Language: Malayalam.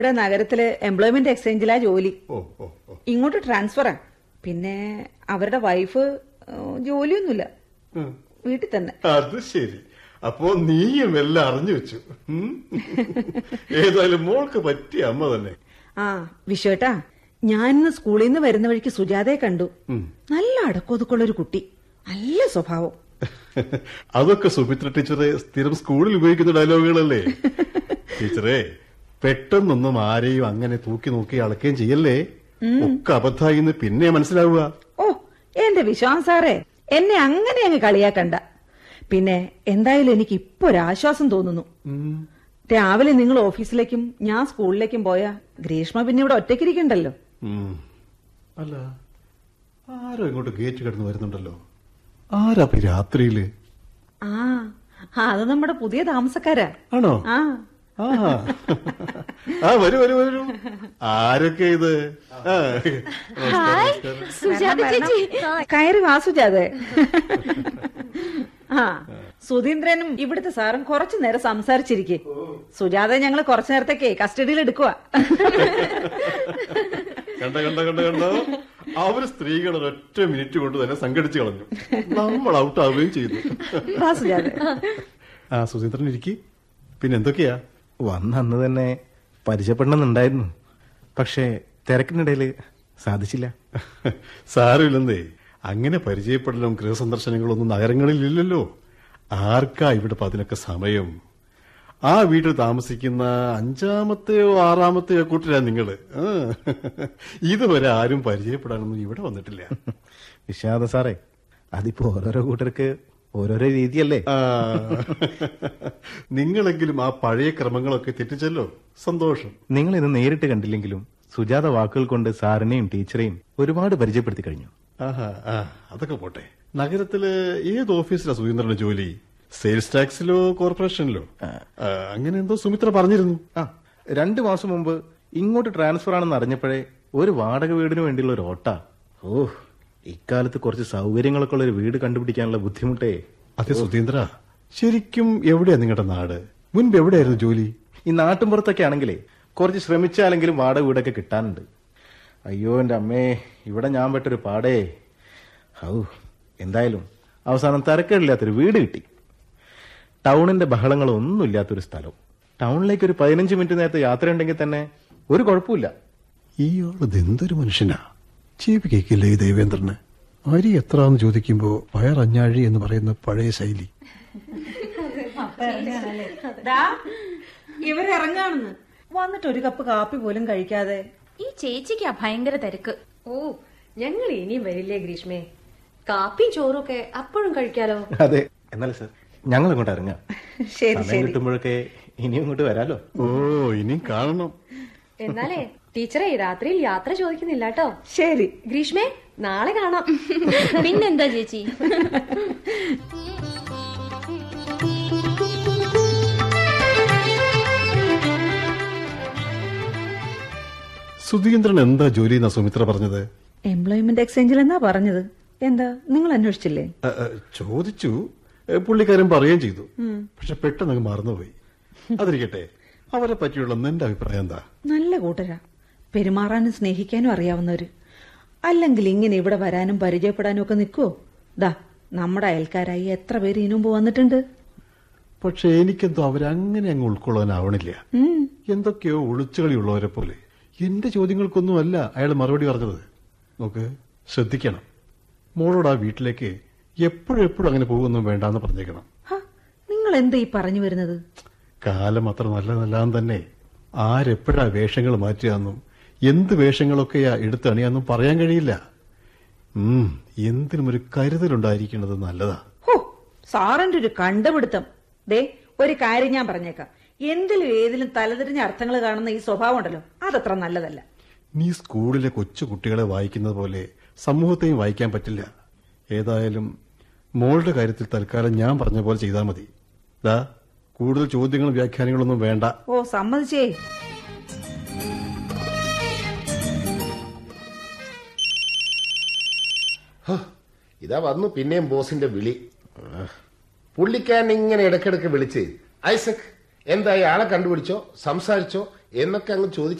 ഇവിടെ നഗരത്തില് എംപ്ലോയ്മെന്റ് എക്സ്ചേഞ്ചിലാ ജോലി ഓ ഓ ഓ ഇങ്ങോട്ട് ട്രാൻസ്ഫറാ പിന്നെ അവരുടെ വൈഫ് ഏഹ്, ജോലിയൊന്നുമില്ല ഉം. വീട്ടിൽ തന്നെ അത് ശരി അപ്പോ നീയും എല്ലാം അറിഞ്ഞു വെച്ചു ഉം. ഏതായാലും മോൾക്ക് പറ്റിയ അമ്മ തന്നെ ആ വിശ്വേട്ടാ ഞാൻ ഇന്ന് സ്കൂളിൽ നിന്ന് വരുന്ന വഴിക്ക് സുജാതയെ കണ്ടു ഉം. നല്ല അടക്കൊതുക്കുള്ള ഒരു കുട്ടി നല്ല സ്വഭാവം അതൊക്കെ സുമിത്ര ടീച്ചറെ സ്ഥിരം സ്കൂളിൽ ഉപയോഗിക്കുന്ന ഡയലോഗുകളല്ലേ ടീച്ചറെ പെട്ടെന്നൊന്നും ആരെയും അങ്ങനെ തൂക്കി നോക്കി അളക്കുകയും ചെയ്യല്ലേ ഒക്കെ അബദ്ധമായിന്ന് പിന്നെ മനസ്സിലാവുക ഓ എന്റെ വിശ്വാസം സാറേ എന്നെ അങ്ങനെ അങ്ങ് കളിയാക്കണ്ട പിന്നെ എന്തായാലും എനിക്ക് ഇപ്പൊ ഒരാശ്വാസം തോന്നുന്നു ഉം. രാവിലെ നിങ്ങൾ ഓഫീസിലേക്കും ഞാൻ സ്കൂളിലേക്കും പോയാ ഗ്രീഷ്മ പിന്നെ ഇവിടെ ഒറ്റയ്ക്കിരിക്കണ്ടല്ലോ ഉം. അല്ല ആരോ ഇങ്ങോട്ട് ഗേറ്റ് കിടന്ന് വരുന്നുണ്ടല്ലോ ആരാ ഇപ്പൊ ഈ രാത്രിയില് ആ ആ, അത് നമ്മുടെ പുതിയ താമസക്കാരാ ആണോ ആ ആ ആ വരൂ വരൂ വരൂ ആരൊക്കെ ഇത് ആ, നമസ്കാരം, നമസ്കാരം. സുജാത വരണം, ചേച്ചി വരണം. കയറി വാ സുജാതെ ആ സുധീന്ദ്രനും ഇവിടുത്തെ സാറും കുറച്ചു നേരം സംസാരിച്ചിരിക്കെ സുജാത ഞങ്ങൾ കുറച്ചു നേരത്തേക്ക് കസ്റ്റഡിയിൽ എടുക്കുക കണ്ട കണ്ട കണ്ട കണ്ടോ അവര് സ്ത്രീകൾ ഒരൊറ്റ മിനിറ്റ് കൊണ്ട് തന്നെ സംഘടിച്ചു കളഞ്ഞു നമ്മൾ ഔട്ട് ആവുകയും ചെയ്തു വാ സുജാത ആ സുധീന്ദ്രൻ ഇരിക്കി പിന്നെ എന്തൊക്കെയാ വന്ന അന്ന് തന്നെ പരിചയപ്പെടണമെന്നുണ്ടായിരുന്നു പക്ഷേ തിരക്കിനിടയിൽ സാധിച്ചില്ല സാരമില്ലെന്നേ അങ്ങനെ പരിചയപ്പെടലും ഗൃഹസന്ദർശനങ്ങളൊന്നും നഗരങ്ങളിൽ ഇല്ലല്ലോ ആർക്കാ ഇവിടെ ഇപ്പൊ അതിനൊക്കെ സമയം ആ വീട്ടിൽ താമസിക്കുന്ന അഞ്ചാമത്തെയോ ആറാമത്തെയോ കൂട്ടരാ നിങ്ങള് ആ. ഇതുവരെ ആരും പരിചയപ്പെടാനൊന്നും ഇവിടെ വന്നിട്ടില്ല വിഷാദ സാറേ അതിപ്പോ ഓരോരോ കൂട്ടർക്ക് ഓരോരോ രീതിയല്ലേ ആ. നിങ്ങളെങ്കിലും ആ പഴയ ക്രമങ്ങളൊക്കെ തെറ്റിച്ചല്ലോ സന്തോഷം നിങ്ങൾ ഇന്ന് നേരിട്ട് കണ്ടില്ലെങ്കിലും സുജാത വാക്കുകൾ കൊണ്ട് സാറിനെയും ടീച്ചറെയും ഒരുപാട് പരിചയപ്പെടുത്തി കഴിഞ്ഞു ആഹാ ആ അതൊക്കെ പോട്ടെ നഗരത്തില് ഏത് ഓഫീസിലാ സുധീന്ദ്രന്റെ ജോലി സെയിൽസ് ടാക്സിലോ കോർപ്പറേഷനിലോ ആ, അങ്ങനെ എന്തോ സുമിത്ര പറഞ്ഞിരുന്നു ആ രണ്ടു മാസം മുമ്പ് ഇങ്ങോട്ട് ട്രാൻസ്ഫർ ആണെന്ന് അറിഞ്ഞപ്പോഴേ ഒരു വാടക വീടിന് വേണ്ടിയുള്ള ഒരു ഓട്ട ഓ ഇക്കാലത്ത് കുറച്ച് സൗകര്യങ്ങളൊക്കെ ഉള്ള ഒരു വീട് കണ്ടുപിടിക്കാനുള്ള ബുദ്ധിമുട്ടേ അതെ സുധീന്ദ്ര ശരിക്കും എവിടെയാ നിങ്ങളുടെ നാട് മുൻപ് എവിടെയായിരുന്നു ജോലി ഈ നാട്ടിൻപുറത്തൊക്കെ ആണെങ്കിലേ കുറച്ച് ശ്രമിച്ചാലെങ്കിലും വാടക വീടൊക്കെ കിട്ടാനുണ്ട് അയ്യോ എൻ്റെ അമ്മേ ഇവിടെ ഞാൻ പെട്ടൊരു പാടേ ഹൗ എന്തായാലും അവസാനം തരക്കേടില്ലാത്തൊരു വീട് കിട്ടി ടൗണിന്റെ ബഹളങ്ങളൊന്നും ഇല്ലാത്തൊരു സ്ഥലം ടൗണിലേക്ക് ഒരു പതിനഞ്ച് മിനിറ്റ് നേരത്തെ യാത്ര ഉണ്ടെങ്കിൽ തന്നെ ഒരു കുഴപ്പമില്ല ഇയാളത് എന്തൊരു മനുഷ്യനാ ചീപ്പ് കേക്കില്ലേ ഈ ദേവേന്ദ്രന് അരി എത്രാന്ന് ചോദിക്കുമ്പോ പയറഞ്ഞാഴി എന്ന് പറയുന്ന പഴയ ശൈലി ഇവരിറങ്ങാണെന്ന് വന്നിട്ട് ഒരു കപ്പ് കാപ്പി പോലും കഴിക്കാതെ ഈ ചേച്ചിക്കാ ഭയങ്കര തിരക്ക് ഓ ഞങ്ങൾ ഇനിയും വരില്ലേ ഗ്രീഷ്മേ കാപ്പിയും ചോറും ഒക്കെ അപ്പോഴും കഴിക്കാലോ അതെ എന്നാലും സർ ഞങ്ങൾ ഇങ്ങോട്ട് ഇറങ്ങാം ശരി സമയം ശരി കിട്ടുമ്പോഴൊക്കെ ഇനിയും ഇങ്ങോട്ട് വരാലോ ഓ ഇനി കാണണം എന്നാലേ ടീച്ചറെ രാത്രിയിൽ യാത്ര ചോദിക്കുന്നില്ല കേട്ടോ ശരി ഗ്രീഷ്മേ നാളെ കാണാം പിന്നെന്താ ചേച്ചി സുധീന്ദ്രൻ എന്താ ജോലി എന്നാ സുമിത്ര പറഞ്ഞത് എംപ്ലോയ്മെന്റ് എക്സ്ചേഞ്ചിൽ എന്നാ പറഞ്ഞത് എന്താ നിങ്ങൾ അന്വേഷിച്ചില്ലേ ആ, ആ, ചോദിച്ചു ഏ, പുള്ളിക്കാരൻ പറയുകയും ചെയ്തു പക്ഷെ പെട്ടെന്ന് അങ്ങ് മറന്നുപോയി അതിരിക്കട്ടെ അവരെ പറ്റിയുള്ള നിന്റെ അഭിപ്രായം എന്താ നല്ല കൂട്ടരാ പെരുമാറാനും സ്നേഹിക്കാനും അറിയാവുന്നവര് അല്ലെങ്കിൽ ഇങ്ങനെ ഇവിടെ വരാനും പരിചയപ്പെടാനും ഒക്കെ നിൽക്കുവോ ദാ നമ്മുടെ അയൽക്കാരായി എത്ര പേര് ഇതിനു മുമ്പ് വന്നിട്ടുണ്ട് പക്ഷെ എനിക്കെന്തോ അവരങ്ങനെ അങ്ങ് ഉൾക്കൊള്ളാനാവണില്ല ഉം. എന്തൊക്കെയോ ഒളിച്ചുകളിയുള്ളവരെ പോലെ എന്റെ ചോദ്യങ്ങൾക്കൊന്നുമല്ല അയാൾ മറുപടി പറഞ്ഞത് നോക്ക് ശ്രദ്ധിക്കണം മോളോട് ആ വീട്ടിലേക്ക് എപ്പോഴും എപ്പോഴും അങ്ങനെ പോകുമെന്നും വേണ്ടാന്ന് പറഞ്ഞേക്കണം ഹ, നിങ്ങൾ എന്താ ഈ പറഞ്ഞു വരുന്നത് കാലം അത്ര നല്ലതല്ലാന്ന് തന്നെ ആരെപ്പോഴാ വേഷങ്ങൾ മാറ്റുകയെന്നും എന്ത് വേഷങ്ങളൊക്കെയാ എടുത്തണിയാന്നും പറയാൻ കഴിയില്ല ഉം എന്തിനും ഒരു കരുതലുണ്ടായിരിക്കുന്നത് നല്ലതാ ഹോ സാറിന്റെ ഒരു കണ്ടുപിടുത്തം ദേ ഒരു കാര്യം ഞാൻ പറഞ്ഞേക്കാം എന്തിലും ഏതിലും തലതിരിഞ്ഞ അർത്ഥങ്ങൾ കാണുന്ന ഈ സ്വഭാവം ഉണ്ടല്ലോ അതത്ര നല്ലതല്ല നീ സ്കൂളിലെ കൊച്ചു കുട്ടികളെ വായിക്കുന്നത് പോലെ സമൂഹത്തെയും വായിക്കാൻ പറ്റില്ല ഏതായാലും മോളുടെ കാര്യത്തിൽ തൽക്കാലം ഞാൻ പറഞ്ഞ പോലെ ചെയ്താൽ മതി ദാ കൂടുതൽ ചോദ്യങ്ങളും വ്യാഖ്യാനങ്ങളൊന്നും വേണ്ട ഓ സമ്മതിച്ചേ ഇതാ വന്നു പിന്നെയും ബോസിന്റെ വിളി പുള്ളിക്കാരൻ ഇങ്ങനെ ഇടയ്ക്കിടയ്ക്ക് വിളിച്ച് ഐസക് എന്തായി ആളെ കണ്ടുപിടിച്ചോ സംസാരിച്ചോ എന്നൊക്കെ അങ്ങ് ചോദിച്ചു